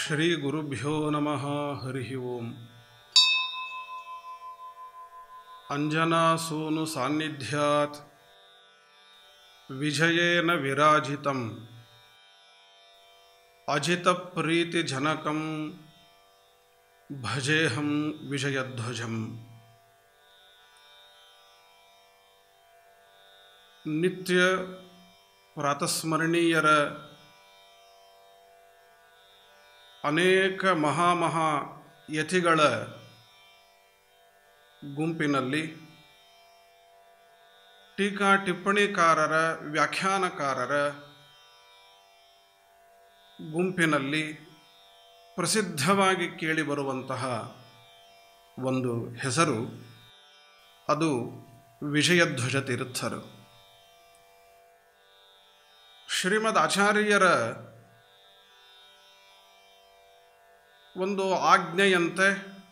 ಶ್ರೀಗುರುಭ್ಯೋ ನಮಃ ಹರಿ ಓಂ ಅಂಜನಾಸೂನು ಸಾನ್ನಿಧ್ಯಾತ್ ವಿಜಯೇನ ವಿರಾಜಿತಂ ಅಜಿತಪ್ರೀತಿಜನಕಂ ಭಜೇಹಂ ವಿಜಯಧ್ವಜಂ ನಿತ್ಯ ಪ್ರಾತಸ್ಮರಣೀಯರ ಅನೇಕ ಮಹಾಮಹಾ ಯತಿಗಳ ಗುಂಪಿನಲ್ಲಿ ಟೀಕಾ ಟಿಪ್ಪಣಿಕಾರರ ವ್ಯಾಖ್ಯಾನಕಾರರ ಗುಂಪಿನಲ್ಲಿ ಪ್ರಸಿದ್ಧವಾಗಿ ಕೇಳಿಬರುವಂತಹ ಒಂದು ಹೆಸರು ಅದು ವಿಜಯಧ್ವಜ ತೀರ್ಥರು ಶ್ರೀಮದ್ ಆಚಾರ್ಯರ ಒಂದು ಆಜ್ಞೆಯಂತೆ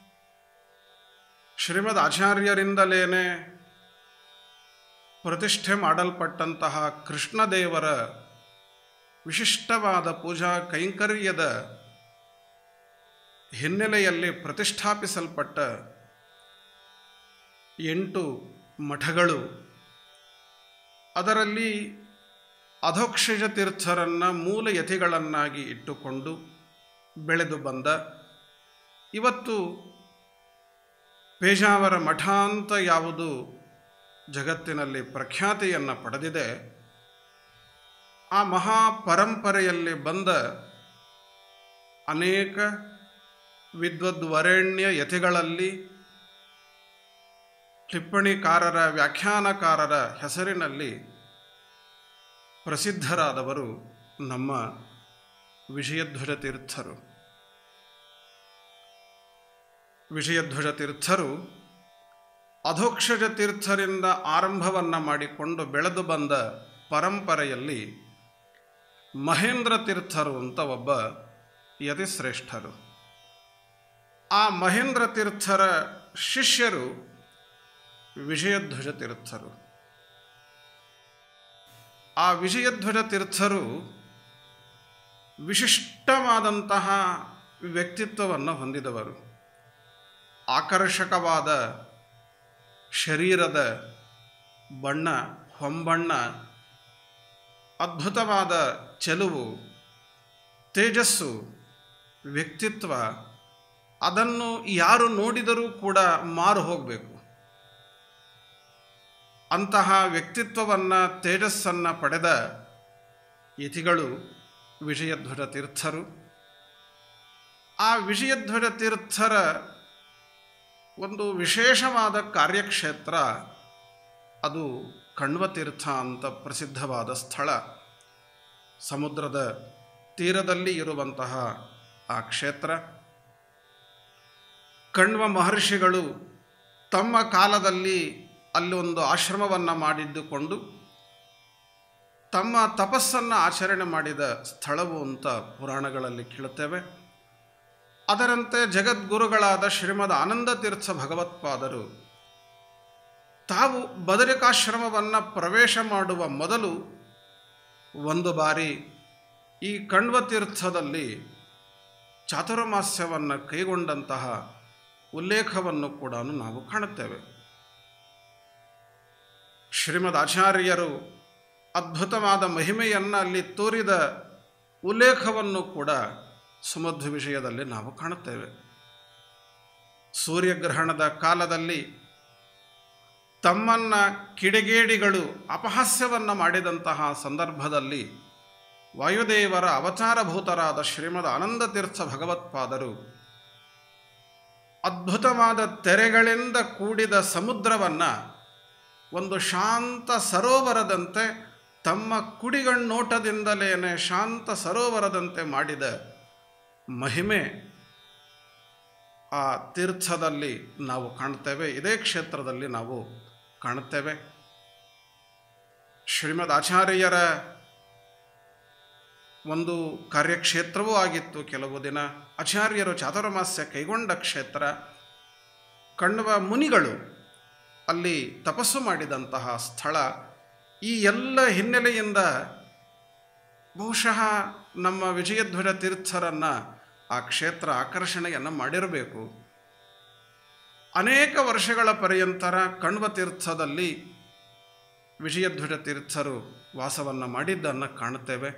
ಶ್ರೀಮದ್ ಆಚಾರ್ಯರಿಂದಲೇ ಪ್ರತಿಷ್ಠೆ ಮಾಡಲ್ಪಟ್ಟಂತಹ ಕೃಷ್ಣದೇವರ ವಿಶಿಷ್ಟವಾದ ಪೂಜಾ ಕೈಂಕರ್ಯದ ಹಿನ್ನೆಲೆಯಲ್ಲಿ ಪ್ರತಿಷ್ಠಾಪಿಸಲ್ಪಟ್ಟ ಎಂಟು ಮಠಗಳು ಅದರಲ್ಲಿ ಅಧೋಕ್ಷಜ ತೀರ್ಥರನ್ನು ಮೂಲ ಯತಿಗಳನ್ನಾಗಿ ಇಟ್ಟುಕೊಂಡು ಬೆಳೆದು ಬಂದ ಇವತ್ತು ಪೇಜಾವರ ಮಠ ಅಂತ ಯಾವುದು ಜಗತ್ತಿನಲ್ಲಿ ಪ್ರಖ್ಯಾತಿಯನ್ನು ಪಡೆದಿದೆ ಆ ಮಹಾ ಪರಂಪರೆಯಲ್ಲಿ ಬಂದ ಅನೇಕ ವಿದ್ವದ್ವರೆಣ್ಯ ಯತಿಗಳಲ್ಲಿ ಟಿಪ್ಪಣಿಕಾರರ ವ್ಯಾಖ್ಯಾನಕಾರರ ಹೆಸರಿನಲ್ಲಿ ಪ್ರಸಿದ್ಧರಾದವರು ನಮ್ಮ ವಿಜಯಧ್ವಜ ತೀರ್ಥರು ವಿಜಯಧ್ವಜ ತೀರ್ಥರು ಅಧೋಕ್ಷಜ ತೀರ್ಥರಿಂದ ಆರಂಭವನ್ನು ಮಾಡಿಕೊಂಡು ಬೆಳೆದು ಬಂದ ಪರಂಪರೆಯಲ್ಲಿ ಮಹೇಂದ್ರ ತೀರ್ಥರು ಅಂತ ಒಬ್ಬ ಯತಿಶ್ರೇಷ್ಠರು ಆ ಮಹೇಂದ್ರ ತೀರ್ಥರ ಶಿಷ್ಯರು ವಿಜಯಧ್ವಜ ತೀರ್ಥರು ಆ ವಿಜಯಧ್ವಜ ತೀರ್ಥರು ವಿಶಿಷ್ಟವಾದಂತಹ ವ್ಯಕ್ತಿತ್ವವನ್ನು ಹೊಂದಿದವರು ಆಕರ್ಷಕವಾದ ಶರೀರದ ಬಣ್ಣ ಹೊಂಬಣ್ಣ ಅದ್ಭುತವಾದ ಚೆಲುವು ತೇಜಸ್ಸು ವ್ಯಕ್ತಿತ್ವ ಅದನ್ನು ಯಾರು ನೋಡಿದರೂ ಕೂಡ ಮಾರು ಹೋಗಬೇಕು ಅಂತಹ ವ್ಯಕ್ತಿತ್ವವನ್ನು ತೇಜಸ್ಸನ್ನು ಪಡೆದ ಯತಿಗಳು ವಿಜಯಧ್ವಜ ತೀರ್ಥರು ಆ ವಿಜಯಧ್ವಜ ತೀರ್ಥರ ಒಂದು ವಿಶೇಷವಾದ ಕಾರ್ಯಕ್ಷೇತ್ರ ಅದು ಕಣ್ವತೀರ್ಥ ಅಂತ ಪ್ರಸಿದ್ಧವಾದ ಸ್ಥಳ ಸಮುದ್ರದ ತೀರದಲ್ಲಿ ಇರುವಂತಹ ಆ ಕ್ಷೇತ್ರ ಕಣ್ವ ಮಹರ್ಷಿಗಳು ತಮ್ಮ ಕಾಲದಲ್ಲಿ ಅಲ್ಲೊಂದು ಆಶ್ರಮವನ್ನು ಮಾಡಿದ್ದುಕೊಂಡು ತಮ್ಮ ತಪಸ್ಸನ್ನು ಆಚರಣೆ ಮಾಡಿದ ಸ್ಥಳವು ಅಂತ ಪುರಾಣಗಳಲ್ಲಿ ಕೇಳುತ್ತೇವೆ ಅದರಂತೆ ಜಗದ್ಗುರುಗಳಾದ ಶ್ರೀಮದ್ ಆನಂದ ತೀರ್ಥ ಭಗವತ್ಪಾದರು ತಾವು ಬದರಿಕಾಶ್ರಮವನ್ನು ಪ್ರವೇಶ ಮಾಡುವ ಮೊದಲು ಒಂದು ಬಾರಿ ಈ ಕಣ್ವ ತೀರ್ಥದಲ್ಲಿ ಚಾತುರ್ಮಾಸ್ಯವನ್ನು ಕೈಗೊಂಡಂತಹ ಉಲ್ಲೇಖವನ್ನು ಕೂಡ ನಾವು ಕಾಣುತ್ತೇವೆ ಶ್ರೀಮದ್ ಆಚಾರ್ಯರು ಅದ್ಭುತವಾದ ಮಹಿಮೆಯನ್ನು ಅಲ್ಲಿ ತೋರಿದ ಉಲ್ಲೇಖವನ್ನು ಕೂಡ ಸುಮಧ್ವ ವಿಷಯದಲ್ಲಿ ನಾವು ಕಾಣುತ್ತೇವೆ ಸೂರ್ಯಗ್ರಹಣದ ಕಾಲದಲ್ಲಿ ತಮ್ಮನ್ನು ಕಿಡಿಗೇಡಿಗಳು ಅಪಹಾಸ್ಯವನ್ನು ಮಾಡಿದಂತಹ ಸಂದರ್ಭದಲ್ಲಿ ವಾಯುದೇವರ ಅವತಾರಭೂತರಾದ ಶ್ರೀಮದ್ ಆನಂದ ತೀರ್ಥ ಭಗವತ್ಪಾದರು ಅದ್ಭುತವಾದ ತೆರೆಗಳಿಂದ ಕೂಡಿದ ಸಮುದ್ರವನ್ನು ಒಂದು ಶಾಂತ ಸರೋವರದಂತೆ ತಮ್ಮ ಕುಡಿಗಣ್ಣೋಟದಿಂದಲೇ ಶಾಂತ ಸರೋವರದಂತೆ ಮಾಡಿದ ಮಹಿಮೆ ಆ ತೀರ್ಥದಲ್ಲಿ ನಾವು ಕಾಣ್ತೇವೆ ಇದೇ ಕ್ಷೇತ್ರದಲ್ಲಿ ನಾವು ಕಾಣುತ್ತೇವೆ ಶ್ರೀಮದ್ ಆಚಾರ್ಯರ ಒಂದು ಕಾರ್ಯಕ್ಷೇತ್ರವೂ ಆಗಿತ್ತು ಕೆಲವು ದಿನ ಆಚಾರ್ಯರು ಚಾತುರ್ಮಾಸ್ಯ ಕೈಗೊಂಡ ಕ್ಷೇತ್ರ ಕಣ್ಣುವ ಮುನಿಗಳು ಅಲ್ಲಿ ತಪಸ್ಸು ಮಾಡಿದಂತಹ ಸ್ಥಳ ಈ ಎಲ್ಲ ಹಿನ್ನೆಲೆಯಿಂದ ಬಹುಶಃ ನಮ್ಮ ವಿಜಯಧ್ವಜ ತೀರ್ಥರನ್ನು ಆ ಕ್ಷೇತ್ರ ಆಕರ್ಷಣೆಯನ್ನು ಮಾಡಿರಬೇಕು ಅನೇಕ ವರ್ಷಗಳ ಪರ್ಯಂತರ ಕಣ್ವ ತೀರ್ಥದಲ್ಲಿ ವಿಜಯಧ್ವಜ ತೀರ್ಥರು ವಾಸವನ್ನು ಮಾಡಿದ್ದನ್ನು ಕಾಣುತ್ತೇವೆ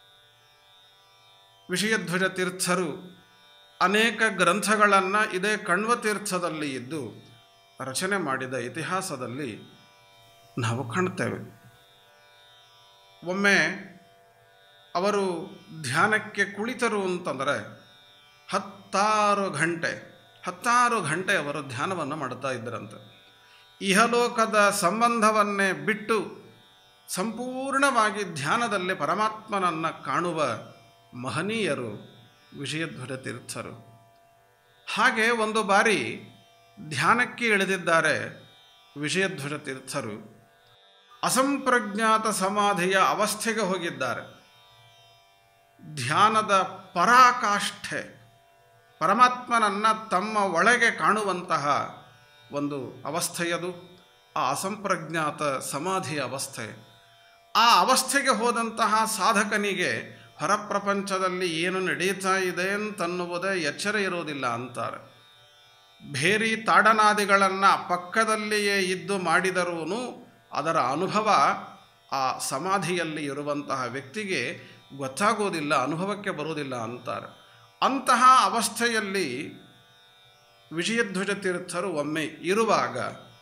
ವಿಜಯಧ್ವಜ ತೀರ್ಥರು ಅನೇಕ ಗ್ರಂಥಗಳನ್ನು ಇದೇ ಕಣ್ವ ತೀರ್ಥದಲ್ಲಿ ಇದ್ದು ರಚನೆ ಮಾಡಿದ ಇತಿಹಾಸದಲ್ಲಿ ನಾವು ಕಾಣ್ತೇವೆ ಒಮ್ಮೆ ಅವರು ಧ್ಯಾನಕ್ಕೆ ಕುಳಿತರು ಅಂತಂದರೆ ಹತ್ತಾರು ಗಂಟೆ ಹತ್ತಾರು ಗಂಟೆ ಅವರು ಧ್ಯಾನವನ್ನು ಮಾಡ್ತಾ ಇದ್ದರಂತೆ ಇಹಲೋಕದ ಸಂಬಂಧವನ್ನೇ ಬಿಟ್ಟು ಸಂಪೂರ್ಣವಾಗಿ ಧ್ಯಾನದಲ್ಲಿ ಪರಮಾತ್ಮನನ್ನು ಕಾಣುವ ಮಹನೀಯರು ವಿಜಯಧ್ವಜ ತೀರ್ಥರು ಹಾಗೆ ಒಂದು ಬಾರಿ ಧ್ಯಾನಕ್ಕೆ ಇಳಿದಿದ್ದಾರೆ ವಿಜಯಧ್ವಜ ತೀರ್ಥರು ಅಸಂಪ್ರಜ್ಞಾತ ಸಮಾಧಿಯ ಅವಸ್ಥೆಗೆ ಹೋಗಿದ್ದಾರೆ ಧ್ಯಾನದ ಪರಾಕಾಷ್ಠೆ ಪರಮಾತ್ಮನನ್ನು ತಮ್ಮ ಒಳಗೆ ಕಾಣುವಂತಹ ಒಂದು ಅವಸ್ಥೆಯದು ಆ ಅಸಂಪ್ರಜ್ಞಾತ ಸಮಾಧಿಯ ಅವಸ್ಥೆ ಆ ಅವಸ್ಥೆಗೆ ಹೋದಂತಹ ಸಾಧಕನಿಗೆ ಹೊರಪ್ರಪಂಚದಲ್ಲಿ ಏನು ನಡೀತಾ ಇದೆ ಅಂತನ್ನುವುದೇ ಎಚ್ಚರ ಇರೋದಿಲ್ಲ ಅಂತಾರೆ ಭೇರಿ ತಾಡನಾದಿಗಳನ್ನು ಪಕ್ಕದಲ್ಲಿಯೇ ಇದ್ದು ಮಾಡಿದರೂ ಅದರ ಅನುಭವ ಆ ಸಮಾಧಿಯಲ್ಲಿ ಇರುವಂತಹ ವ್ಯಕ್ತಿಗೆ ಗೊತ್ತಾಗೋದಿಲ್ಲ ಅನುಭವಕ್ಕೆ ಬರುವುದಿಲ್ಲ ಅಂತಾರೆ ಅಂತಹ ಅವಸ್ಥೆಯಲ್ಲಿ ವಿಜಯಧ್ವಜ ತೀರ್ಥರು ಒಮ್ಮೆ ಇರುವಾಗ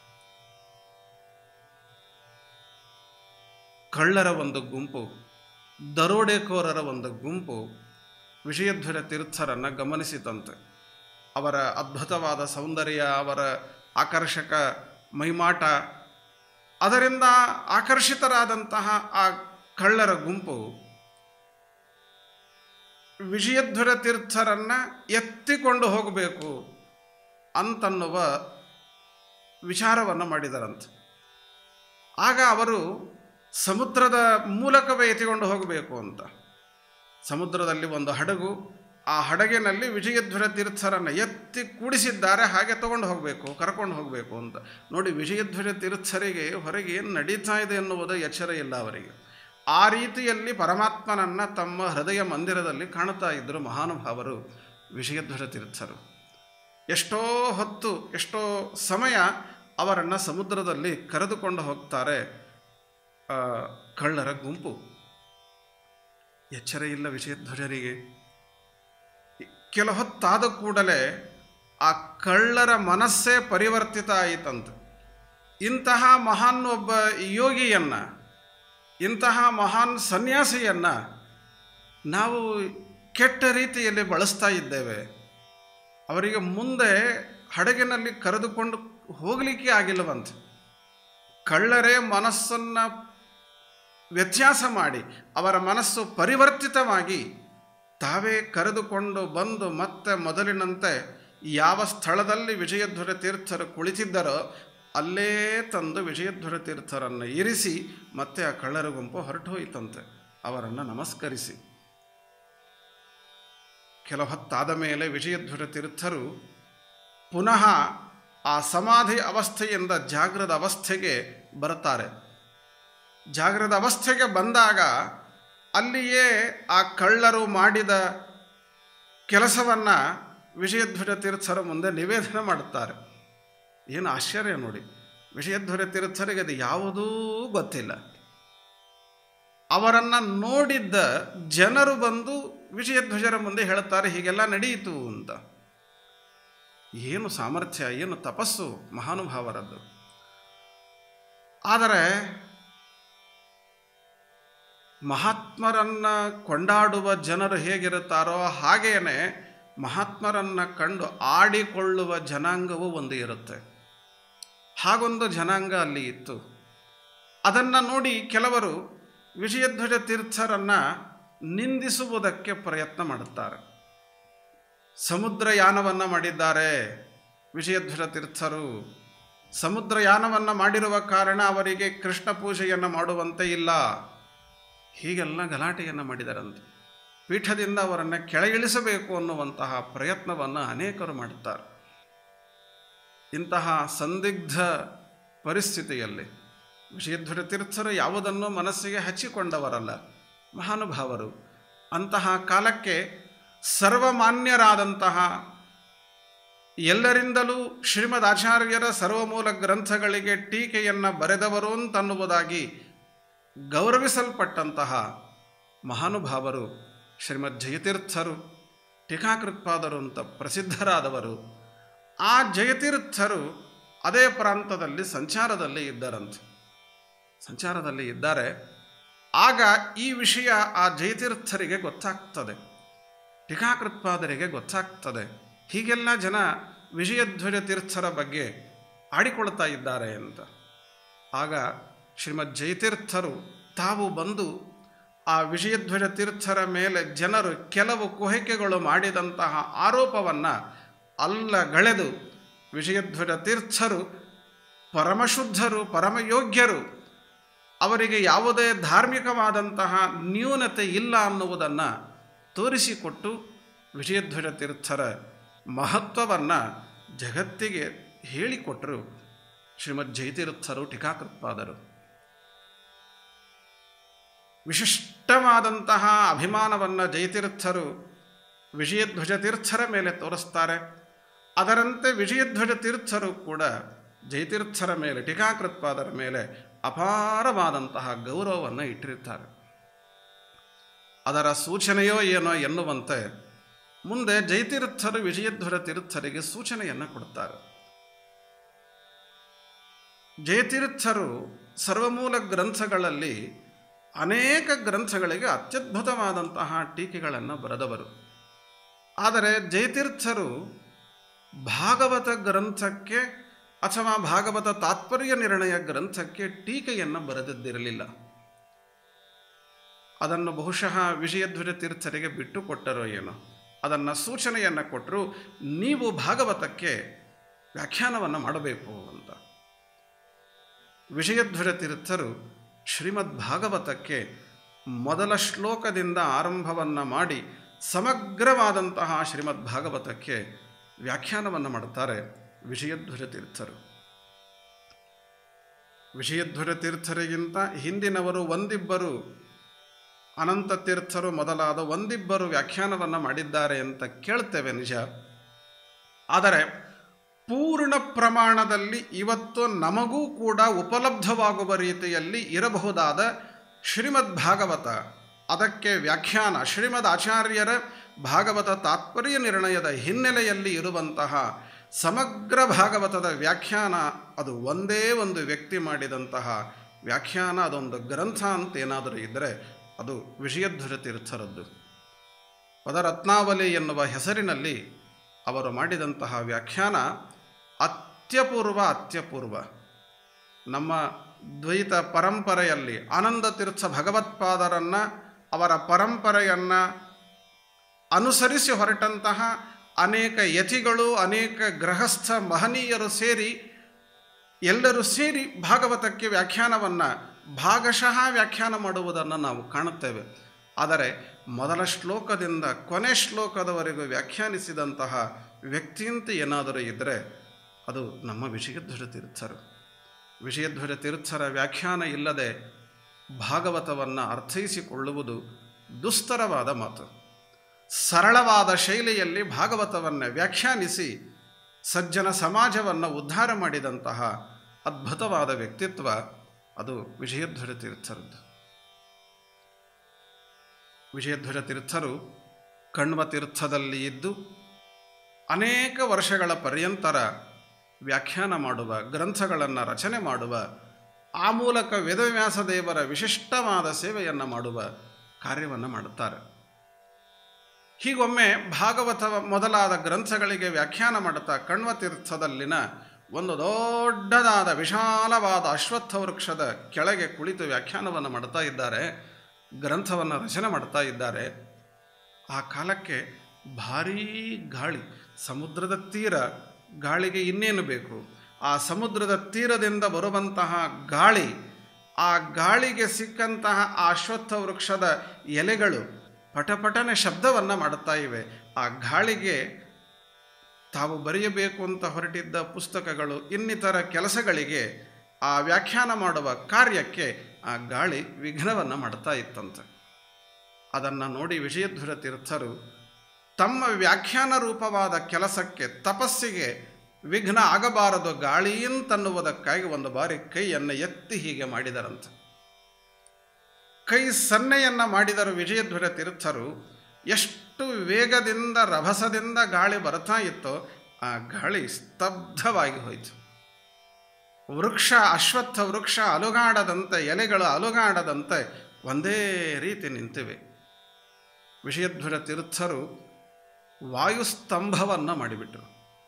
ಕಳ್ಳರ ಒಂದು ಗುಂಪು ದರೋಡೆಕೋರರ ಒಂದು ಗುಂಪು ವಿಜಯಧ್ವಜ ತೀರ್ಥರನ್ನು ಗಮನಿಸಿತಂತೆ ಅವರ ಅದ್ಭುತವಾದ ಸೌಂದರ್ಯ ಅವರ ಆಕರ್ಷಕ ಮೈಮಾಟ ಅದರಿಂದ ಆಕರ್ಷಿತರಾದಂತಹ ಆ ಕಳ್ಳರ ಗುಂಪು ವಿಜಯಧ್ವರ ತೀರ್ಥರನ್ನು ಎತ್ತಿಕೊಂಡು ಹೋಗಬೇಕು ಅಂತನ್ನುವ ವಿಚಾರವನ್ನು ಮಾಡಿದರಂತೆ ಆಗ ಅವರು ಸಮುದ್ರದ ಮೂಲಕವೇ ಎತ್ತಿಕೊಂಡು ಹೋಗಬೇಕು ಅಂತ ಸಮುದ್ರದಲ್ಲಿ ಒಂದು ಹಡಗು ಆ ಹಡಗಿನಲ್ಲಿ ವಿಜಯಧ್ವರ ತೀರ್ಥರನ್ನು ಎತ್ತಿ ಕೂಡಿಸಿದ್ದಾರೆ ಹಾಗೆ ತಗೊಂಡು ಹೋಗಬೇಕು ಕರ್ಕೊಂಡು ಹೋಗಬೇಕು ಅಂತ ನೋಡಿ ವಿಜಯಧ್ವರ ತೀರ್ಥರಿಗೆ ಹೊರಗೆ ಏನು ನಡೀತಾ ಇದೆ ಎನ್ನುವುದು ಎಚ್ಚರ ಇಲ್ಲ ಅವರಿಗೆ ಆ ರೀತಿಯಲ್ಲಿ ಪರಮಾತ್ಮನನ್ನು ತಮ್ಮ ಹೃದಯ ಮಂದಿರದಲ್ಲಿ ಕಾಣುತ್ತಾ ಇದ್ದರು ಮಹಾನುಭಾವರು ವಿಜಯಧ್ವರ ತೀರ್ಥರು ಎಷ್ಟೋ ಹೊತ್ತು ಎಷ್ಟೋ ಸಮಯ ಅವರನ್ನು ಸಮುದ್ರದಲ್ಲಿ ಕರೆದುಕೊಂಡು ಹೋಗ್ತಾರೆ ಆ, ಕಳ್ಳರ ಗುಂಪು ಎಚ್ಚರ ಇಲ್ಲ ವಿಜಯಧ್ವಜರಿಗೆ ಕೆಲ ಹೊತ್ತಾದ ಕೂಡಲೇ ಆ ಕಳ್ಳರ ಮನಸ್ಸೇ ಪರಿವರ್ತಿತ ಆಯಿತಂತೆ ಇಂತಹ ಮಹಾನ್ ಒಬ್ಬ ಯೋಗಿಯನ್ನು ಇಂತಹ ಮಹಾನ್ ಸನ್ಯಾಸಿಯನ್ನು ನಾವು ಕೆಟ್ಟ ರೀತಿಯಲ್ಲಿ ಬಳಸ್ತಾ ಇದ್ದೇವೆ ಅವರಿಗೆ ಮುಂದೆ ಹಡಗಿನಲ್ಲಿ ಕರೆದುಕೊಂಡು ಹೋಗಲಿಕ್ಕೆ ಆಗಿಲ್ಲವಂತೆ ಕಳ್ಳರೇ ಮನಸ್ಸನ್ನು ವ್ಯತ್ಯಾಸ ಮಾಡಿ ಅವರ ಮನಸ್ಸು ಪರಿವರ್ತಿತವಾಗಿ ತಾವೇ ಕರೆದುಕೊಂಡು ಬಂದು ಮತ್ತೆ ಮೊದಲಿನಂತೆ ಯಾವ ಸ್ಥಳದಲ್ಲಿ ವಿಜಯಧ್ವರ ತೀರ್ಥರು ಕುಳಿತಿದ್ದರೋ ಅಲ್ಲೇ ತಂದು ವಿಜಯಧ್ವರ ತೀರ್ಥರನ್ನು ಇರಿಸಿ ಮತ್ತೆ ಆ ಕಳ್ಳರ ಗುಂಪು ಹೊರಟು ಹೋಯಿತಂತೆ ಅವರನ್ನು ನಮಸ್ಕರಿಸಿ ಕೆಲ ಹೊತ್ತಾದ ಮೇಲೆ ವಿಜಯಧ್ವರ ತೀರ್ಥರು ಪುನಃ ಆ ಸಮಾಧಿ ಅವಸ್ಥೆಯಿಂದ ಜಾಗೃತ ಅವಸ್ಥೆಗೆ ಬರುತ್ತಾರೆ ಜಾಗೃತ ಅವಸ್ಥೆಗೆ ಬಂದಾಗ ಅಲ್ಲಿಯೇ ಆ ಕಳ್ಳರು ಮಾಡಿದ ಕೆಲಸವನ್ನು ವಿಜಯಧ್ವಜ ತೀರ್ಥರ ಮುಂದೆ ನಿವೇದನ ಮಾಡುತ್ತಾರೆ ಏನು ಆಶ್ಚರ್ಯ ನೋಡಿ ವಿಜಯಧ್ವಜ ತೀರ್ಥರಿಗೆ ಅದು ಯಾವುದೂ ಗೊತ್ತಿಲ್ಲ ಅವರನ್ನು ನೋಡಿದ್ದ ಜನರು ಬಂದು ವಿಜಯಧ್ವಜರ ಮುಂದೆ ಹೇಳುತ್ತಾರೆ ಹೀಗೆಲ್ಲ ನಡೆಯಿತು ಅಂತ ಏನು ಸಾಮರ್ಥ್ಯ ಏನು ತಪಸ್ಸು ಮಹಾನುಭಾವರದ್ದು ಆದರೆ ಮಹಾತ್ಮರನ್ನು ಕೊಂಡಾಡುವ ಜನರು ಹೇಗಿರುತ್ತಾರೋ ಹಾಗೇನೆ ಮಹಾತ್ಮರನ್ನು ಕಂಡು ಆಡಿಕೊಳ್ಳುವ ಜನಾಂಗವೂ ಒಂದು ಇರುತ್ತೆ ಹಾಗೊಂದು ಜನಾಂಗ ಅಲ್ಲಿ ಇತ್ತು ಅದನ್ನು ನೋಡಿ ಕೆಲವರು ವಿಜಯಧ್ವಜ ತೀರ್ಥರನ್ನು ನಿಂದಿಸುವುದಕ್ಕೆ ಪ್ರಯತ್ನ ಮಾಡುತ್ತಾರೆ ಸಮುದ್ರಯಾನವನ್ನು ಮಾಡಿದ್ದಾರೆ ವಿಜಯಧ್ವಜ ತೀರ್ಥರು ಸಮುದ್ರಯಾನವನ್ನು ಮಾಡಿರುವ ಕಾರಣ ಅವರಿಗೆ ಕೃಷ್ಣ ಪೂಜೆಯನ್ನು ಮಾಡುವಂತೆ ಇಲ್ಲ ಹೀಗೆಲ್ಲ ಗಲಾಟೆಯನ್ನು ಮಾಡಿದರಂತೆ ಪೀಠದಿಂದ ಅವರನ್ನು ಕೆಳಗಿಳಿಸಬೇಕು ಅನ್ನುವಂತಹ ಪ್ರಯತ್ನವನ್ನು ಅನೇಕರು ಮಾಡುತ್ತಾರೆ ಇಂತಹ ಸಂದಿಗ್ಧ ಪರಿಸ್ಥಿತಿಯಲ್ಲಿ ವಿಷಯಧ್ವರ ತೀರ್ಥರು ಯಾವುದನ್ನು ಮನಸ್ಸಿಗೆ ಹಚ್ಚಿಕೊಂಡವರಲ್ಲ ಮಹಾನುಭಾವರು ಅಂತಹ ಕಾಲಕ್ಕೆ ಸರ್ವಮಾನ್ಯರಾದಂತಹ ಎಲ್ಲರಿಂದಲೂ ಶ್ರೀಮದ್ ಆಚಾರ್ಯರ ಸರ್ವಮೂಲ ಗ್ರಂಥಗಳಿಗೆ ಟೀಕೆಯನ್ನು ಬರೆದವರು ಅಂತನ್ನುವುದಾಗಿ ಗೌರವಿಸಲ್ಪಟ್ಟಂತಹ ಮಹಾನುಭಾವರು ಶ್ರೀಮದ್ ಜಯತೀರ್ಥರು ಟೀಕಾಕೃತ್ಪಾದರು ಅಂತ ಪ್ರಸಿದ್ಧರಾದವರು ಆ ಜಯತೀರ್ಥರು ಅದೇ ಪ್ರಾಂತದಲ್ಲಿ ಸಂಚಾರದಲ್ಲಿ ಇದ್ದಾರಂತೆ ಸಂಚಾರದಲ್ಲಿ ಇದ್ದಾರೆ ಆಗ ಈ ವಿಷಯ ಆ ಜಯತೀರ್ಥರಿಗೆ ಗೊತ್ತಾಗ್ತದೆ ಟೀಕಾಕೃತ್ಪಾದರಿಗೆ ಗೊತ್ತಾಗ್ತದೆ ಹೀಗೆಲ್ಲ ಜನ ವಿಜಯಧ್ವಜ ತೀರ್ಥರ ಬಗ್ಗೆ ಆಡಿಕೊಳ್ತಾ ಇದ್ದಾರೆ ಅಂತ ಆಗ ಶ್ರೀಮದ್ ಜಯತೀರ್ಥರು ತಾವು ಬಂದು ಆ ವಿಜಯಧ್ವಜ ತೀರ್ಥರ ಮೇಲೆ ಜನರು ಕೆಲವು ಕುಹಕೆಗಳು ಮಾಡಿದಂತಹ ಆರೋಪವನ್ನು ಅಲ್ಲಗಳೆದು ವಿಜಯಧ್ವಜ ತೀರ್ಥರು ಪರಮಶುದ್ಧರು ಪರಮಯೋಗ್ಯರು ಅವರಿಗೆ ಯಾವುದೇ ಧಾರ್ಮಿಕವಾದಂತಹ ನ್ಯೂನತೆ ಇಲ್ಲ ಅನ್ನುವುದನ್ನು ತೋರಿಸಿಕೊಟ್ಟು ವಿಜಯಧ್ವಜ ತೀರ್ಥರ ಮಹತ್ವವನ್ನು ಜಗತ್ತಿಗೆ ಹೇಳಿಕೊಟ್ಟರು ಶ್ರೀಮದ್ ಜಯತೀರ್ಥರು ಟೀಕಾಕೃತ್ಪಾದರು ವಿಶಿಷ್ಟವಾದಂತಹ ಅಭಿಮಾನವನ್ನು ಜಯತೀರ್ಥರು ವಿಜಯಧ್ವಜ ತೀರ್ಥರ ಮೇಲೆ ತೋರಿಸ್ತಾರೆ ಅದರಂತೆ ವಿಜಯಧ್ವಜ ತೀರ್ಥರು ಕೂಡ ಜಯತೀರ್ಥರ ಮೇಲೆ ಟೀಕಾಕೃತ್ಪಾದರ ಮೇಲೆ ಅಪಾರವಾದಂತಹ ಗೌರವವನ್ನು ಇಟ್ಟಿರುತ್ತಾರೆ ಅದರ ಸೂಚನೆಯೋ ಏನೋ ಎನ್ನುವಂತೆ ಮುಂದೆ ಜಯತೀರ್ಥರು ವಿಜಯಧ್ವರ ತೀರ್ಥರಿಗೆ ಸೂಚನೆಯನ್ನು ಕೊಡುತ್ತಾರೆ ಜಯತೀರ್ಥರು ಸರ್ವಮೂಲ ಗ್ರಂಥಗಳಲ್ಲಿ ಅನೇಕ ಗ್ರಂಥಗಳಿಗೆ ಅತ್ಯದ್ಭುತವಾದಂತಹ ಟೀಕೆಗಳನ್ನು ಬರೆದವರು ಆದರೆ ಜಯತೀರ್ಥರು ಭಾಗವತ ಗ್ರಂಥಕ್ಕೆ ಅಥವಾ ಭಾಗವತ ತಾತ್ಪರ್ಯ ನಿರ್ಣಯ ಗ್ರಂಥಕ್ಕೆ ಟೀಕೆಯನ್ನು ಬರೆದಿದ್ದಿರಲಿಲ್ಲ ಅದನ್ನು ಬಹುಶಃ ವಿಜಯಧ್ವಜ ತೀರ್ಥರಿಗೆ ಬಿಟ್ಟು ಕೊಟ್ಟರೋ ಏನೋ ಅದನ್ನು ಸೂಚನೆಯನ್ನು ಕೊಟ್ಟರು ನೀವು ಭಾಗವತಕ್ಕೆ ವ್ಯಾಖ್ಯಾನವನ್ನು ಮಾಡಬೇಕು ಅಂತ ವಿಜಯಧ್ವಜ ತೀರ್ಥರು ಶ್ರೀಮದ್ ಭಾಗವತಕ್ಕೆ ಮೊದಲ ಶ್ಲೋಕದಿಂದ ಆರಂಭವನ್ನು ಮಾಡಿ ಸಮಗ್ರವಾದಂತಹ ಶ್ರೀಮದ್ ಭಾಗವತಕ್ಕೆ ವ್ಯಾಖ್ಯಾನವನ್ನು ಮಾಡುತ್ತಾರೆ ವಿಜಯಧ್ವಜ ತೀರ್ಥರು ವಿಜಯಧ್ವಜ ತೀರ್ಥರಿಗಿಂತ ಹಿಂದಿನವರು ಒಂದಿಬ್ಬರು ಅನಂತ ತೀರ್ಥರು ಮೊದಲಾದ ಒಂದಿಬ್ಬರು ವ್ಯಾಖ್ಯಾನವನ್ನು ಮಾಡಿದ್ದಾರೆ ಅಂತ ಕೇಳ್ತೇವೆ ನಿಜ ಆದರೆ ಪೂರ್ಣ ಪ್ರಮಾಣದಲ್ಲಿ ಇವತ್ತು ನಮಗೂ ಕೂಡ ಉಪಲಬ್ಧವಾಗುವ ರೀತಿಯಲ್ಲಿ ಇರಬಹುದಾದ ಶ್ರೀಮದ್ ಭಾಗವತ ಅದಕ್ಕೆ ವ್ಯಾಖ್ಯಾನ ಶ್ರೀಮದ್ ಆಚಾರ್ಯರ ಭಾಗವತ ತಾತ್ಪರ್ಯ ನಿರ್ಣಯದ ಹಿನ್ನೆಲೆಯಲ್ಲಿ ಇರುವಂತಹ ಸಮಗ್ರ ಭಾಗವತದ ವ್ಯಾಖ್ಯಾನ ಅದು ಒಂದೇ ಒಂದು ವ್ಯಕ್ತಿ ಮಾಡಿದಂತಹ ವ್ಯಾಖ್ಯಾನ ಅದೊಂದು ಗ್ರಂಥ ಅಂತ ಏನಾದರೂ ಇದ್ದರೆ ಅದು ವಿಜಯಧ್ವಜ ತೀರ್ಥರದ್ದು ಪದರತ್ನಾವಲಿ ಎನ್ನುವ ಹೆಸರಿನಲ್ಲಿ ಅವರು ಮಾಡಿದಂತಹ ವ್ಯಾಖ್ಯಾನ ಅತ್ಯಪೂರ್ವ ಅತ್ಯಪೂರ್ವ ನಮ್ಮ ದ್ವೈತ ಪರಂಪರೆಯಲ್ಲಿ ಆನಂದ ತೀರ್ಥ ಭಗವತ್ಪಾದರನ್ನು ಅವರ ಪರಂಪರೆಯನ್ನು ಅನುಸರಿಸಿ ಹೊರಟಂತಹ ಅನೇಕ ಯತಿಗಳು ಅನೇಕ ಗೃಹಸ್ಥ ಮಹನೀಯರು ಸೇರಿ ಎಲ್ಲರೂ ಸೇರಿ ಭಾಗವತಕ್ಕೆ ವ್ಯಾಖ್ಯಾನವನ್ನು ಭಾಗಶಃ ವ್ಯಾಖ್ಯಾನ ಮಾಡುವುದನ್ನು ನಾವು ಕಾಣುತ್ತೇವೆ ಆದರೆ ಮೊದಲ ಶ್ಲೋಕದಿಂದ ಕೊನೆ ಶ್ಲೋಕದವರೆಗೂ ವ್ಯಾಖ್ಯಾನಿಸಿದಂತಹ ವ್ಯಕ್ತಿಯಂತ ಏನಾದರೂ ಇದ್ದರೆ ಅದು ನಮ್ಮ ವಿಜಯಧ್ವಜ ತೀರ್ಥರು ವಿಜಯಧ್ವಜ ತೀರ್ಥರ ವ್ಯಾಖ್ಯಾನ ಇಲ್ಲದೆ ಭಾಗವತವನ್ನು ಅರ್ಥೈಸಿಕೊಳ್ಳುವುದು ದುಸ್ತರವಾದ ಮಾತು ಸರಳವಾದ ಶೈಲಿಯಲ್ಲಿ ಭಾಗವತವನ್ನು ವ್ಯಾಖ್ಯಾನಿಸಿ ಸಜ್ಜನ ಸಮಾಜವನ್ನು ಉದ್ಧಾರ ಮಾಡಿದಂತಹ ಅದ್ಭುತವಾದ ವ್ಯಕ್ತಿತ್ವ ಅದು ವಿಜಯಧ್ವಜ ತೀರ್ಥರದ್ದು ವಿಜಯಧ್ವಜ ತೀರ್ಥರು ಕಣ್ವ ತೀರ್ಥದಲ್ಲಿ ಇದ್ದು ಅನೇಕ ವರ್ಷಗಳ ಪರ್ಯಂತರ ವ್ಯಾಖ್ಯಾನ ಮಾಡುವ ಗ್ರಂಥಗಳನ್ನು ರಚನೆ ಮಾಡುವ ಆ ಮೂಲಕ ವೇದವ್ಯಾಸ ದೇವರ ವಿಶಿಷ್ಟವಾದ ಸೇವೆಯನ್ನು ಮಾಡುವ ಕಾರ್ಯವನ್ನು ಮಾಡುತ್ತಾರೆ ಹೀಗೊಮ್ಮೆ ಭಾಗವತ ಮೊದಲಾದ ಗ್ರಂಥಗಳಿಗೆ ವ್ಯಾಖ್ಯಾನ ಮಾಡುತ್ತಾ ಕಣ್ವ ತೀರ್ಥದಲ್ಲಿನ ಒಂದು ದೊಡ್ಡದಾದ ವಿಶಾಲವಾದ ಅಶ್ವತ್ಥ ವೃಕ್ಷದ ಕೆಳಗೆ ಕುಳಿತು ವ್ಯಾಖ್ಯಾನವನ್ನು ಮಾಡ್ತಾ ಇದ್ದಾರೆ ಗ್ರಂಥವನ್ನು ರಚನೆ ಮಾಡ್ತಾ ಇದ್ದಾರೆ ಆ ಕಾಲಕ್ಕೆ ಭಾರೀ ಗಾಳಿ ಸಮುದ್ರದ ತೀರ ಗಾಳಿಗೆ ಇನ್ನೇನು ಬೇಕು ಆ ಸಮುದ್ರದ ತೀರದಿಂದ ಬರುವಂತಹ ಗಾಳಿ ಆ ಗಾಳಿಗೆ ಸಿಕ್ಕಂತಹ ಆ ಅಶ್ವತ್ಥ ವೃಕ್ಷದ ಎಲೆಗಳು ಪಟಪಟನೆ ಶಬ್ದವನ್ನು ಮಾಡುತ್ತಾ ಇವೆ ಆ ಗಾಳಿಗೆ ತಾವು ಬರೆಯಬೇಕು ಅಂತ ಹೊರಟಿದ್ದ ಪುಸ್ತಕಗಳು ಇನ್ನಿತರ ಕೆಲಸಗಳಿಗೆ ಆ ವ್ಯಾಖ್ಯಾನ ಮಾಡುವ ಕಾರ್ಯಕ್ಕೆ ಆ ಗಾಳಿ ವಿಘ್ನವನ್ನು ಮಾಡ್ತಾ ಇತ್ತಂತೆ ಅದನ್ನು ನೋಡಿ ವಿಜಯಧ್ವರ ತೀರ್ಥರು ತಮ್ಮ ವ್ಯಾಖ್ಯಾನ ರೂಪವಾದ ಕೆಲಸಕ್ಕೆ ತಪಸ್ಸಿಗೆ ವಿಘ್ನ ಆಗಬಾರದು ಗಾಳಿಯಿಂತನ್ನುವುದಕ್ಕಾಗಿ ಒಂದು ಬಾರಿ ಕೈಯನ್ನು ಎತ್ತಿ ಹೀಗೆ ಮಾಡಿದರಂತೆ ಕೈ ಸನ್ನೆಯನ್ನು ಮಾಡಿದರು ವಿಜಯಧ್ವರ ತೀರ್ಥರು ಎಷ್ಟು ವೇಗದಿಂದ ರಭಸದಿಂದ ಗಾಳಿ ಬರ್ತಾ ಇತ್ತೋ ಆ ಗಾಳಿ ಸ್ತಬ್ಧವಾಗಿ ಹೋಯಿತು ವೃಕ್ಷ ಅಶ್ವತ್ಥ ವೃಕ್ಷ ಅಲುಗಾಡದಂತೆ ಎಲೆಗಳು ಅಲುಗಾಡದಂತೆ ಒಂದೇ ರೀತಿ ನಿಂತಿವೆ ವಿಷಯಧ್ವರ ತೀರ್ಥರು ವಾಯುಸ್ತಂಭವನ್ನು ಮಾಡಿಬಿಟ್ರು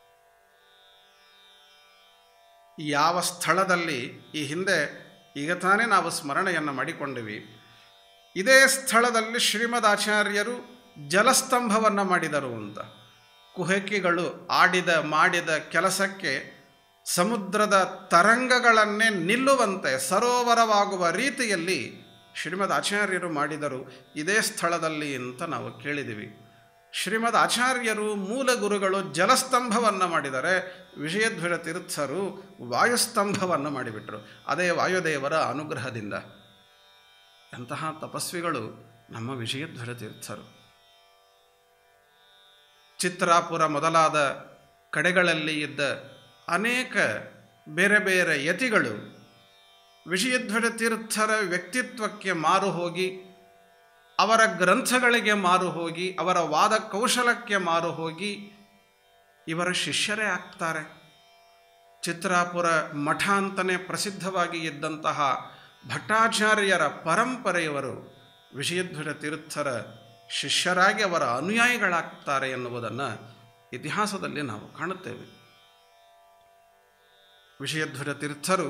ಯಾವ ಸ್ಥಳದಲ್ಲಿ ಈ ಹಿಂದೆ ಈಗ ತಾನೇ ನಾವು ಸ್ಮರಣೆಯನ್ನು ಮಾಡಿಕೊಂಡಿವಿ ಇದೇ ಸ್ಥಳದಲ್ಲಿ ಶ್ರೀಮದ್ ಆಚಾರ್ಯರು ಜಲಸ್ತಂಭವನ್ನು ಮಾಡಿದರು ಅಂತ ಕುಹಕಿಗಳು ಆಡಿದ ಮಾಡಿದ ಕೆಲಸಕ್ಕೆ ಸಮುದ್ರದ ತರಂಗಗಳನ್ನೇ ನಿಲ್ಲುವಂತೆ ಸರೋವರವಾಗುವ ರೀತಿಯಲ್ಲಿ ಶ್ರೀಮದ್ ಆಚಾರ್ಯರು ಮಾಡಿದರು ಇದೇ ಸ್ಥಳದಲ್ಲಿ ಅಂತ ನಾವು ಕೇಳಿದ್ದೀವಿ ಶ್ರೀಮದ್ ಆಚಾರ್ಯರು ಮೂಲ ಗುರುಗಳು ಜಲಸ್ತಂಭವನ್ನು ಮಾಡಿದರೆ ವಿಜಯಧ್ವರ ತೀರ್ಥರು ವಾಯುಸ್ತಂಭವನ್ನು ಮಾಡಿಬಿಟ್ರು ಅದೇ ವಾಯುದೇವರ ಅನುಗ್ರಹದಿಂದ ಎಂತಹ ತಪಸ್ವಿಗಳು ನಮ್ಮ ವಿಜಯಧ್ವರ ತೀರ್ಥರು ಚಿತ್ರಾಪುರ ಮೊದಲಾದ ಕಡೆಗಳಲ್ಲಿ ಇದ್ದ ಅನೇಕ ಬೇರೆ ಬೇರೆ ಯತಿಗಳು ವಿಷಯಧ್ವರ ತೀರ್ಥರ ವ್ಯಕ್ತಿತ್ವಕ್ಕೆ ಮಾರು ಹೋಗಿ ಅವರ ಗ್ರಂಥಗಳಿಗೆ ಮಾರು ಹೋಗಿ ಅವರ ವಾದ ಕೌಶಲಕ್ಕೆ ಮಾರು ಹೋಗಿ ಇವರ ಶಿಷ್ಯರೇ ಆಗ್ತಾರೆ ಚಿತ್ರಾಪುರ ಮಠ ಅಂತಲೇ ಪ್ರಸಿದ್ಧವಾಗಿ ಇದ್ದಂತಹ ಭಟ್ಟಾಚಾರ್ಯರ ಪರಂಪರೆಯವರು ವಿಷಯಧ್ವರ ತೀರ್ಥರ ಶಿಷ್ಯರಾಗಿ ಅವರ ಅನುಯಾಯಿಗಳಾಗ್ತಾರೆ ಎನ್ನುವುದನ್ನು ಇತಿಹಾಸದಲ್ಲಿ ನಾವು ಕಾಣುತ್ತೇವೆ ವಿಷಯಧ್ವರ ತೀರ್ಥರು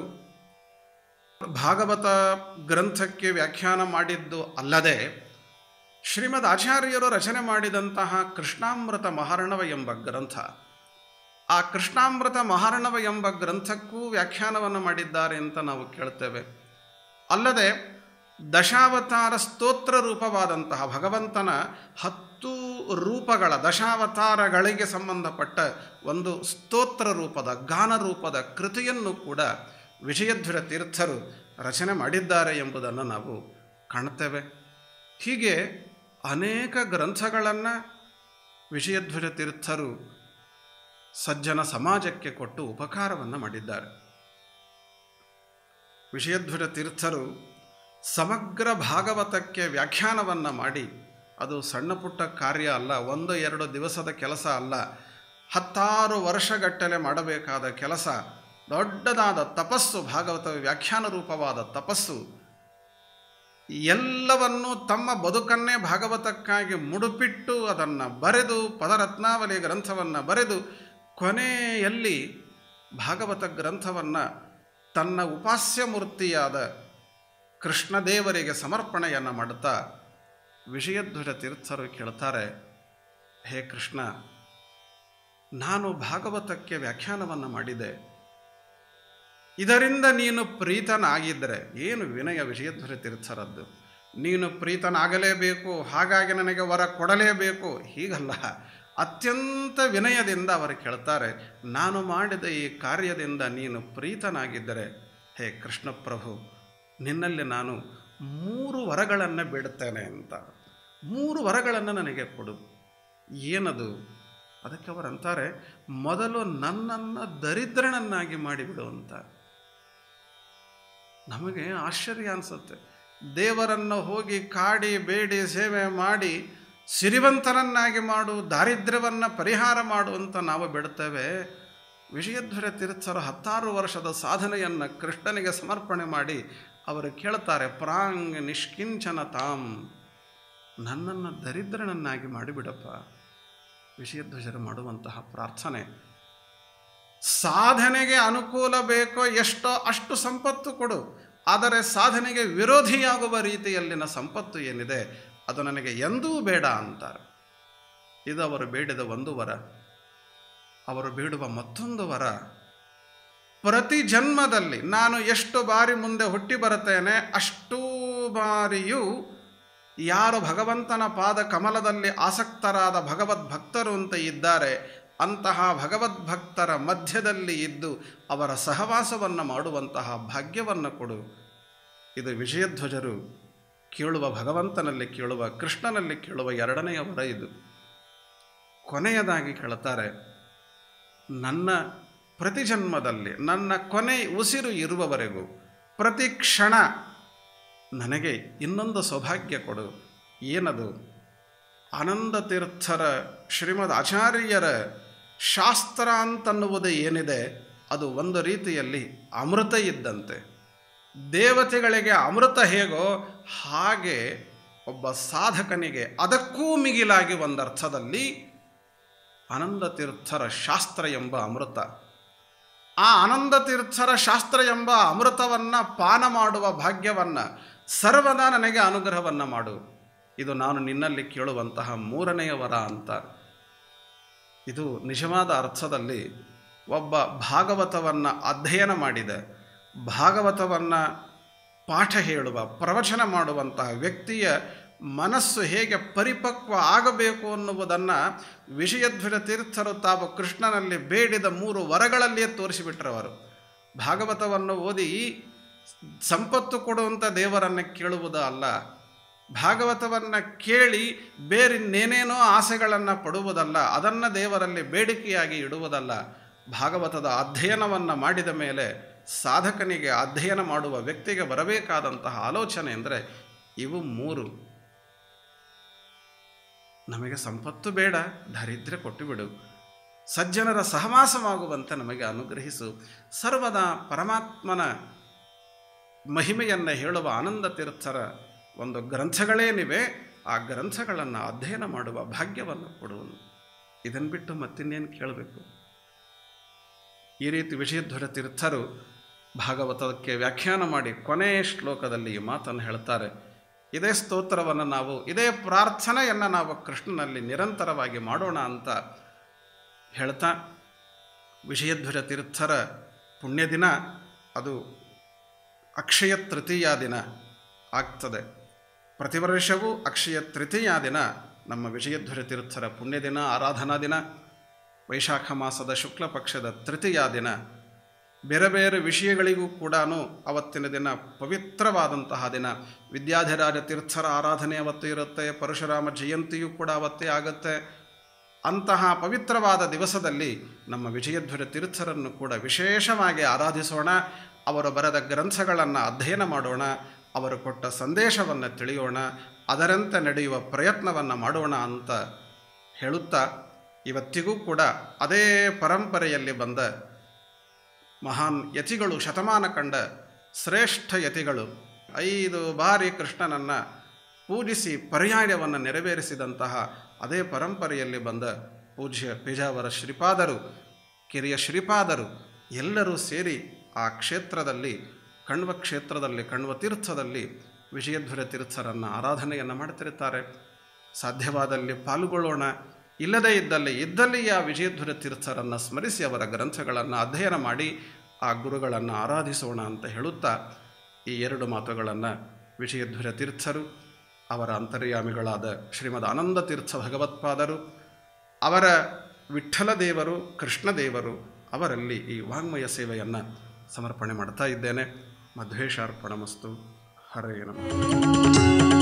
ಭಾಗವತ ಗ್ರಂಥಕ್ಕೆ ವ್ಯಾಖ್ಯಾನ ಮಾಡಿದ್ದು ಅಲ್ಲದೆ ಶ್ರೀಮದ್ ಆಚಾರ್ಯರು ರಚನೆ ಮಾಡಿದಂತಹ ಕೃಷ್ಣಾಮೃತ ಮಹಾರ್ಣವ ಎಂಬ ಗ್ರಂಥ ಆ ಕೃಷ್ಣಾಮೃತ ಮಹಾರ್ಣವ ಎಂಬ ಗ್ರಂಥಕ್ಕೂ ವ್ಯಾಖ್ಯಾನವನ್ನು ಮಾಡಿದ್ದಾರೆ ಅಂತ ನಾವು ಕೇಳ್ತೇವೆ ಅಲ್ಲದೆ ದಶಾವತಾರ ಸ್ತೋತ್ರ ರೂಪವಾದಂತಹ ಭಗವಂತನ ಹತ್ತು ರೂಪಗಳ ದಶಾವತಾರಗಳಿಗೆ ಸಂಬಂಧಪಟ್ಟ ಒಂದು ಸ್ತೋತ್ರ ರೂಪದ ಗಾನ ರೂಪದ ಕೃತಿಯನ್ನು ಕೂಡ ವಿಜಯಧ್ವರ ತೀರ್ಥರು ರಚನೆ ಮಾಡಿದ್ದಾರೆ ಎಂಬುದನ್ನು ನಾವು ಕಾಣುತ್ತೇವೆ ಹೀಗೆ ಅನೇಕ ಗ್ರಂಥಗಳನ್ನು ವಿಜಯಧ್ವರ ತೀರ್ಥರು ಸಜ್ಜನ ಸಮಾಜಕ್ಕೆ ಕೊಟ್ಟು ಉಪಕಾರವನ್ನು ಮಾಡಿದ್ದಾರೆ ವಿಜಯಧ್ವರ ತೀರ್ಥರು ಸಮಗ್ರ ಭಾಗವತಕ್ಕೆ ವ್ಯಾಖ್ಯಾನವನ್ನು ಮಾಡಿ ಅದು ಸಣ್ಣ ಪುಟ್ಟ ಕಾರ್ಯ ಅಲ್ಲ ಒಂದು ಎರಡು ದಿವಸದ ಕೆಲಸ ಅಲ್ಲ ಹತ್ತಾರು ವರ್ಷಗಟ್ಟಲೆ ಮಾಡಬೇಕಾದ ಕೆಲಸ ದೊಡ್ಡದಾದ ತಪಸ್ಸು ಭಾಗವತ ವ್ಯಾಖ್ಯಾನ ರೂಪವಾದ ತಪಸ್ಸು ಎಲ್ಲವನ್ನೂ ತಮ್ಮ ಬದುಕನ್ನೇ ಭಾಗವತಕ್ಕಾಗಿ ಮುಡುಪಿಟ್ಟು ಅದನ್ನು ಬರೆದು ಪದರತ್ನಾವಲಿ ಗ್ರಂಥವನ್ನು ಬರೆದು ಕೊನೆಯಲ್ಲಿ ಭಾಗವತ ಗ್ರಂಥವನ್ನು ತನ್ನ ಉಪಾಸ್ಯ ಮೂರ್ತಿಯಾದ ಕೃಷ್ಣದೇವರಿಗೆ ಸಮರ್ಪಣೆಯನ್ನು ಮಾಡುತ್ತಾ ವಿಷಯಧ್ವಜ ತೀರ್ಥರು ಕೇಳ್ತಾರೆ ಹೇ ಕೃಷ್ಣ ನಾನು ಭಾಗವತಕ್ಕೆ ವ್ಯಾಖ್ಯಾನವನ್ನು ಮಾಡಿದೆ ಇದರಿಂದ ನೀನು ಪ್ರೀತನಾಗಿದ್ದರೆ ಏನು ವಿನಯ ವಿಷಯಧ್ವರ ತೀರ್ಥರದ್ದು ನೀನು ಪ್ರೀತನಾಗಲೇಬೇಕು ಹಾಗಾಗಿ ನನಗೆ ವರ ಕೊಡಲೇಬೇಕು ಹೀಗಲ್ಲ ಅತ್ಯಂತ ವಿನಯದಿಂದ ಅವರು ಕೇಳ್ತಾರೆ ನಾನು ಮಾಡಿದ ಈ ಕಾರ್ಯದಿಂದ ನೀನು ಪ್ರೀತನಾಗಿದ್ದರೆ ಹೇ ಕೃಷ್ಣ ಪ್ರಭು ನಿನ್ನಲ್ಲಿ ನಾನು ಮೂರು ವರಗಳನ್ನು ಬೇಡುತ್ತೇನೆ ಅಂತ ಮೂರು ವರಗಳನ್ನು ನನಗೆ ಕೊಡು ಏನದು ಅದಕ್ಕೆ ಅವರಂತಾರೆ ಮೊದಲು ನನ್ನನ್ನು ದರಿದ್ರನನ್ನಾಗಿ ಮಾಡಿಬಿಡು ಅಂತ ನಮಗೆ ಆಶ್ಚರ್ಯ ಅನಿಸುತ್ತೆ ದೇವರನ್ನು ಹೋಗಿ ಕಾಡಿ ಬೇಡಿ ಸೇವೆ ಮಾಡಿ ಸಿರಿವಂತನನ್ನಾಗಿ ಮಾಡು ದಾರಿದ್ರ್ಯವನ್ನು ಪರಿಹಾರ ಮಾಡು ಅಂತ ನಾವು ಬಿಡ್ತೇವೆ ವಿಜಯಧ್ವರ ತೀರ್ಥರು ಹತ್ತಾರು ವರ್ಷದ ಸಾಧನೆಯನ್ನು ಕೃಷ್ಣನಿಗೆ ಸಮರ್ಪಣೆ ಮಾಡಿ ಅವರು ಕೇಳ್ತಾರೆ ಪ್ರಾಂಗ್ ನಿಷ್ಕಿಂಚನ ತಾಮ್ ನನ್ನನ್ನು ದರಿದ್ರನನ್ನಾಗಿ ಮಾಡಿಬಿಡಪ್ಪ ವಿಷಯಧ್ವಜರು ಮಾಡುವಂತಹ ಪ್ರಾರ್ಥನೆ ಸಾಧನೆಗೆ ಅನುಕೂಲ ಬೇಕೋ ಎಷ್ಟೋ ಅಷ್ಟು ಸಂಪತ್ತು ಕೊಡು ಆದರೆ ಸಾಧನೆಗೆ ವಿರೋಧಿಯಾಗುವ ರೀತಿಯಲ್ಲಿನ ಸಂಪತ್ತು ಏನಿದೆ ಅದು ನನಗೆ ಎಂದೂ ಬೇಡ ಅಂತಾರೆ ಇದು ಅವರು ಬೇಡಿದ ಒಂದು ವರ ಅವರು ಬೇಡುವ ಮತ್ತೊಂದು ವರ ಪ್ರತಿ ಜನ್ಮದಲ್ಲಿ ನಾನು ಎಷ್ಟು ಬಾರಿ ಮುಂದೆ ಹುಟ್ಟಿ ಬರುತ್ತೇನೆ ಅಷ್ಟೂ ಬಾರಿಯೂ ಯಾರು ಭಗವಂತನ ಪಾದ ಕಮಲದಲ್ಲಿ ಆಸಕ್ತರಾದ ಭಗವದ್ಭಕ್ತರು ಅಂತ ಇದ್ದಾರೆ ಅಂತಹ ಭಗವದ್ಭಕ್ತರ ಮಧ್ಯದಲ್ಲಿ ಇದ್ದು ಅವರ ಸಹವಾಸವನ್ನು ಮಾಡುವಂತಹ ಭಾಗ್ಯವನ್ನು ಕೊಡು ಇದು ವಿಜಯಧ್ವಜರು ಕೇಳುವ ಭಗವಂತನಲ್ಲಿ ಕೇಳುವ ಕೃಷ್ಣನಲ್ಲಿ ಕೇಳುವ ಎರಡನೆಯ ವರ ಇದು ಕೊನೆಯದಾಗಿ ಕೇಳ್ತಾರೆ ನನ್ನ ಪ್ರತಿ ಜನ್ಮದಲ್ಲಿ ನನ್ನ ಕೊನೆ ಉಸಿರು ಇರುವವರೆಗೂ ಪ್ರತಿ ಕ್ಷಣ ನನಗೆ ಇನ್ನೊಂದು ಸೌಭಾಗ್ಯ ಕೊಡು ಏನದು ಆನಂದ ತೀರ್ಥರ ಶ್ರೀಮದ್ ಆಚಾರ್ಯರ ಶಾಸ್ತ್ರ ಅಂತನ್ನುವುದು ಏನಿದೆ ಅದು ಒಂದು ರೀತಿಯಲ್ಲಿ ಅಮೃತ ಇದ್ದಂತೆ ದೇವತೆಗಳಿಗೆ ಅಮೃತ ಹೇಗೋ ಹಾಗೆ ಒಬ್ಬ ಸಾಧಕನಿಗೆ ಅದಕ್ಕೂ ಮಿಗಿಲಾಗಿ ಒಂದರ್ಥದಲ್ಲಿ ಆನಂದ ತೀರ್ಥರ ಶಾಸ್ತ್ರ ಎಂಬ ಅಮೃತ ಆ ಆನಂದ ತೀರ್ಥರ ಶಾಸ್ತ್ರ ಎಂಬ ಅಮೃತವನ್ನು ಪಾನ ಮಾಡುವ ಭಾಗ್ಯವನ್ನು ಸರ್ವದಾ ನನಗೆ ಅನುಗ್ರಹವನ್ನು ಮಾಡು ಇದು ನಾನು ನಿನ್ನಲ್ಲಿ ಕೇಳುವಂತಹ ಮೂರನೆಯ ವರ ಅಂತ ಇದು ನಿಜವಾದ ಅರ್ಥದಲ್ಲಿ ಒಬ್ಬ ಭಾಗವತವನ್ನು ಅಧ್ಯಯನ ಮಾಡಿದ ಭಾಗವತವನ್ನು ಪಾಠ ಹೇಳುವ ಪ್ರವಚನ ಮಾಡುವಂತಹ ವ್ಯಕ್ತಿಯ ಮನಸ್ಸು ಹೇಗೆ ಪರಿಪಕ್ವ ಆಗಬೇಕು ಅನ್ನುವುದನ್ನು ವಿಷಯಧ್ವಜ ತೀರ್ಥರು ತಾವು ಕೃಷ್ಣನಲ್ಲಿ ಬೇಡಿದ ಮೂರು ವರಗಳಲ್ಲಿಯೇ ತೋರಿಸಿಬಿಟ್ರವರು ಭಾಗವತವನ್ನು ಓದಿ ಸಂಪತ್ತು ಕೊಡುವಂಥ ದೇವರನ್ನು ಕೇಳುವುದು ಅಲ್ಲ ಭಾಗವತವನ್ನು ಕೇಳಿ ಬೇರಿನ್ನೇನೇನೋ ಆಸೆಗಳನ್ನು ಪಡುವುದಲ್ಲ ಅದನ್ನು ದೇವರಲ್ಲಿ ಬೇಡಿಕೆಯಾಗಿ ಇಡುವುದಲ್ಲ ಭಾಗವತದ ಅಧ್ಯಯನವನ್ನು ಮಾಡಿದ ಮೇಲೆ ಸಾಧಕನಿಗೆ ಅಧ್ಯಯನ ಮಾಡುವ ವ್ಯಕ್ತಿಗೆ ಬರಬೇಕಾದಂತಹ ಆಲೋಚನೆ ಅಂದರೆ ಇವು ಮೂರು ನಮಗೆ ಸಂಪತ್ತು ಬೇಡ ದಾರಿದ್ರ್ಯ ಕೊಟ್ಟುಬಿಡು ಸಜ್ಜನರ ಸಹವಾಸವಾಗುವಂತೆ ನಮಗೆ ಅನುಗ್ರಹಿಸು ಸರ್ವದಾ ಪರಮಾತ್ಮನ ಮಹಿಮೆಯನ್ನು ಹೇಳುವ ಆನಂದ ತೀರ್ಥರ ಒಂದು ಗ್ರಂಥಗಳೇನಿವೆ ಆ ಗ್ರಂಥಗಳನ್ನು ಅಧ್ಯಯನ ಮಾಡುವ ಭಾಗ್ಯವನ್ನು ಕೊಡುವನು ಇದನ್ನು ಬಿಟ್ಟು ಮತ್ತಿನ್ನೇನು ಕೇಳಬೇಕು ಈ ರೀತಿ ವಿಷಯಧ್ವರ ತೀರ್ಥರು ಭಾಗವತಕ್ಕೆ ವ್ಯಾಖ್ಯಾನ ಮಾಡಿ ಕೊನೆಯ ಶ್ಲೋಕದಲ್ಲಿ ಈ ಮಾತನ್ನು ಹೇಳ್ತಾರೆ ಇದೇ ಸ್ತೋತ್ರವನ್ನು ನಾವು ಇದೇ ಪ್ರಾರ್ಥನೆಯನ್ನು ನಾವು ಕೃಷ್ಣನಲ್ಲಿ ನಿರಂತರವಾಗಿ ಮಾಡೋಣ ಅಂತ ಹೇಳ್ತಾ ವಿಷಯಧ್ವಜ ತೀರ್ಥರ ಪುಣ್ಯ ದಿನ ಅದು ಅಕ್ಷಯ ತೃತೀಯ ದಿನ ಆಗ್ತದೆ ಪ್ರತಿ ವರ್ಷವೂ ಅಕ್ಷಯ ತೃತೀಯ ದಿನ ನಮ್ಮ ವಿಜಯಧ್ವಜ ತೀರ್ಥರ ಪುಣ್ಯ ದಿನ ಆರಾಧನಾ ದಿನ ವೈಶಾಖ ಮಾಸದ ಶುಕ್ಲ ಪಕ್ಷದ ತೃತೀಯ ದಿನ ಬೇರೆ ಬೇರೆ ವಿಷಯಗಳಿಗೂ ಕೂಡ ಅವತ್ತಿನ ದಿನ ಪವಿತ್ರವಾದಂತಹ ದಿನ ವಿದ್ಯಾಧಿರಾಜ ತೀರ್ಥರ ಆರಾಧನೆ ಅವತ್ತು ಇರುತ್ತೆ ಪರಶುರಾಮ ಜಯಂತಿಯೂ ಕೂಡ ಅವತ್ತೇ ಆಗುತ್ತೆ ಅಂತಹ ಪವಿತ್ರವಾದ ದಿವಸದಲ್ಲಿ ನಮ್ಮ ವಿಜಯಧ್ವಜ ತೀರ್ಥರನ್ನು ಕೂಡ ವಿಶೇಷವಾಗಿ ಆರಾಧಿಸೋಣ ಅವರು ಬರೆದ ಗ್ರಂಥಗಳನ್ನು ಅಧ್ಯಯನ ಮಾಡೋಣ ಅವರು ಕೊಟ್ಟ ಸಂದೇಶವನ್ನು ತಿಳಿಯೋಣ ಅದರಂತೆ ನಡೆಯುವ ಪ್ರಯತ್ನವನ್ನು ಮಾಡೋಣ ಅಂತ ಹೇಳುತ್ತಾ ಇವತ್ತಿಗೂ ಕೂಡ ಅದೇ ಪರಂಪರೆಯಲ್ಲಿ ಬಂದ ಮಹಾನ್ ಯತಿಗಳು ಶತಮಾನ ಕಂಡ ಶ್ರೇಷ್ಠ ಯತಿಗಳು ಐದು ಬಾರಿ ಕೃಷ್ಣನನ್ನು ಪೂಜಿಸಿ ಪರ್ಯಾಯವನ್ನು ನೆರವೇರಿಸಿದಂತಹ ಅದೇ ಪರಂಪರೆಯಲ್ಲಿ ಬಂದ ಪೂಜ್ಯ ಪೇಜಾವರ ಶ್ರೀಪಾದರು ಕಿರಿಯ ಶ್ರೀಪಾದರು ಎಲ್ಲರೂ ಸೇರಿ ಆ ಕ್ಷೇತ್ರದಲ್ಲಿ ಕಣ್ವ ಕ್ಷೇತ್ರದಲ್ಲಿ ಕಣ್ವ ತೀರ್ಥದಲ್ಲಿ ವಿಜಯಧ್ವರ ತೀರ್ಥರನ್ನು ಆರಾಧನೆಯನ್ನು ಮಾಡ್ತಿರ್ತಾರೆ ಸಾಧ್ಯವಾದಲ್ಲಿ ಪಾಲ್ಗೊಳ್ಳೋಣ ಇಲ್ಲದೇ ಇದ್ದಲ್ಲಿ ಇದ್ದಲ್ಲಿ ಆ ವಿಜಯಧ್ವರ ತೀರ್ಥರನ್ನು ಸ್ಮರಿಸಿ ಅವರ ಗ್ರಂಥಗಳನ್ನು ಅಧ್ಯಯನ ಮಾಡಿ ಆ ಗುರುಗಳನ್ನು ಆರಾಧಿಸೋಣ ಅಂತ ಹೇಳುತ್ತಾ ಈ ಎರಡು ಮಾತುಗಳನ್ನು ವಿಜಯಧ್ವರ ತೀರ್ಥರು ಅವರ ಅಂತರ್ಯಾಮಿಗಳಾದ ಶ್ರೀಮದ್ ಆನಂದ ತೀರ್ಥ ಭಗವತ್ಪಾದರು ಅವರ ವಿಠ್ಠಲ ದೇವರು ಕೃಷ್ಣದೇವರು ಅವರಲ್ಲಿ ಈ ವಾಂಗ್ಮಯ ಸೇವೆಯನ್ನು ಸಮರ್ಪಣೆ ಮಾಡ್ತಾ ಇದ್ದೇನೆ ಮಧ್ವೇಶಾರ್ಪಣಮಸ್ತು ಹರೇ ನಮಃ